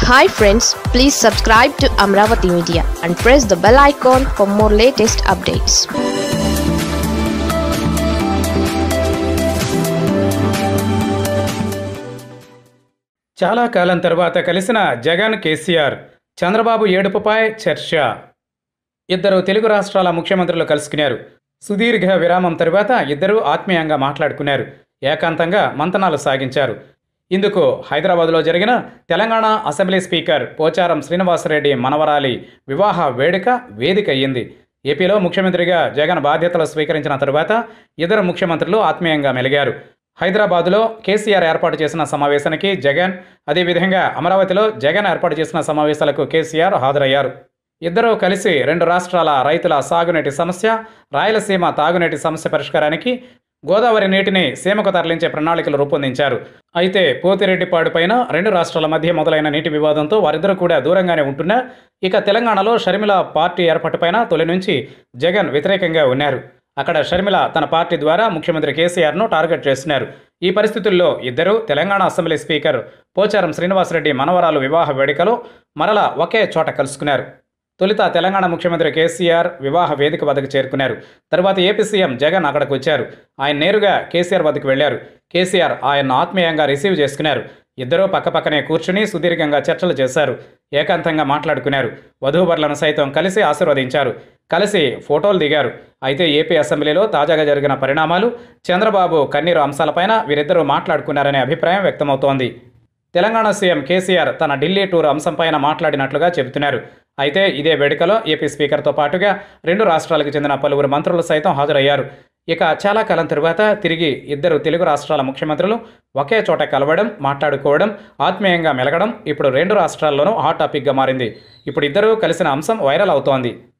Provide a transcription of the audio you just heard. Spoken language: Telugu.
hi friends please subscribe to Amaravati media and press the bell icon for more latest updates చాలా కాలం తర్వాత కలిసిన జగన్ కేసీఆర్ చంద్రబాబు ఏడుపుపై చర్చ ఇద్దరు తెలుగు రాష్ట్రాల ముఖ్యమంత్రులు కలుసుకున్నారు సుదీర్ఘ విరామం తరువాత ఇద్దరూ ఆత్మీయంగా మాట్లాడుకున్నారు ఏకాంతంగా మంతనాలు సాగించారు ఇందుకు హైదరాబాద్లో జరిగిన తెలంగాణ అసెంబ్లీ స్పీకర్ పోచారం శ్రీనివాసరెడ్డి మనవరాలి వివాహ వేడుక వేదిక అయ్యింది ఏపీలో ముఖ్యమంత్రిగా జగన్ బాధ్యతలు స్వీకరించిన తరువాత ఇద్దరు ముఖ్యమంత్రులు ఆత్మీయంగా మెలిగారు హైదరాబాదులో కేసీఆర్ ఏర్పాటు చేసిన సమావేశానికి జగన్ అదేవిధంగా అమరావతిలో జగన్ ఏర్పాటు చేసిన సమావేశాలకు కేసీఆర్ హాజరయ్యారు ఇద్దరూ కలిసి రెండు రాష్ట్రాల రైతుల సాగునీటి సమస్య రాయలసీమ తాగునీటి సమస్య పరిష్కారానికి గోదావరి నీటిని సీమకు తరలించే ప్రణాళికలు రూపొందించారు అయితే పోతిరెడ్డిపాడు పైన రెండు రాష్ట్రాల మధ్య మొదలైన నీటి వివాదంతో వారిద్దరూ కూడా దూరంగానే ఉంటున్నా ఇక తెలంగాణలో షర్మిల పార్టీ ఏర్పాటుపైన తొలి నుంచి జగన్ వ్యతిరేకంగా ఉన్నారు అక్కడ షర్మిల తన పార్టీ ద్వారా ముఖ్యమంత్రి కేసీఆర్ను టార్గెట్ చేస్తున్నారు ఈ పరిస్థితుల్లో ఇద్దరు తెలంగాణ అసెంబ్లీ స్పీకర్ పోచారం శ్రీనివాసరెడ్డి మనవరాలు వివాహ వేడుకలో మరల ఒకే చోట కలుసుకున్నారు తొలుత తెలంగాణ ముఖ్యమంత్రి కేసీఆర్ వివాహ వేదిక వద్దకు చేరుకున్నారు తరువాత ఏపీ సీఎం జగన్ అక్కడికి వచ్చారు ఆయన నేరుగా కేసీఆర్ వద్దకు వెళ్లారు కేసీఆర్ ఆయన్ను ఆత్మీయంగా రిసీవ్ చేసుకున్నారు ఇద్దరూ పక్కపక్కనే కూర్చుని సుదీర్ఘంగా చర్చలు చేశారు ఏకాంతంగా మాట్లాడుకున్నారు వధూవరులను సైతం కలిసి ఆశీర్వదించారు కలిసి ఫోటోలు దిగారు అయితే ఏపీ అసెంబ్లీలో తాజాగా జరిగిన పరిణామాలు చంద్రబాబు కన్నీరు అంశాలపైన వీరిద్దరూ మాట్లాడుకున్నారనే అభిప్రాయం వ్యక్తమవుతోంది తెలంగాణ సీఎం కేసీఆర్ తన ఢిల్లీ టూర్ అంశంపైన మాట్లాడినట్లుగా చెబుతున్నారు అయితే ఇదే వేడుకలో ఏపీ స్పీకర్తో పాటుగా రెండు రాష్ట్రాలకు చెందిన పలువురు మంత్రులు సైతం హాజరయ్యారు ఇక చాలా కాలం తరువాత తిరిగి ఇద్దరు తెలుగు రాష్ట్రాల ముఖ్యమంత్రులు ఒకే చోట కలవడం మాట్లాడుకోవడం ఆత్మీయంగా మెలగడం ఇప్పుడు రెండు రాష్ట్రాల్లోనూ హాట్ టాపిక్గా మారింది ఇప్పుడు ఇద్దరూ కలిసిన అంశం వైరల్ అవుతోంది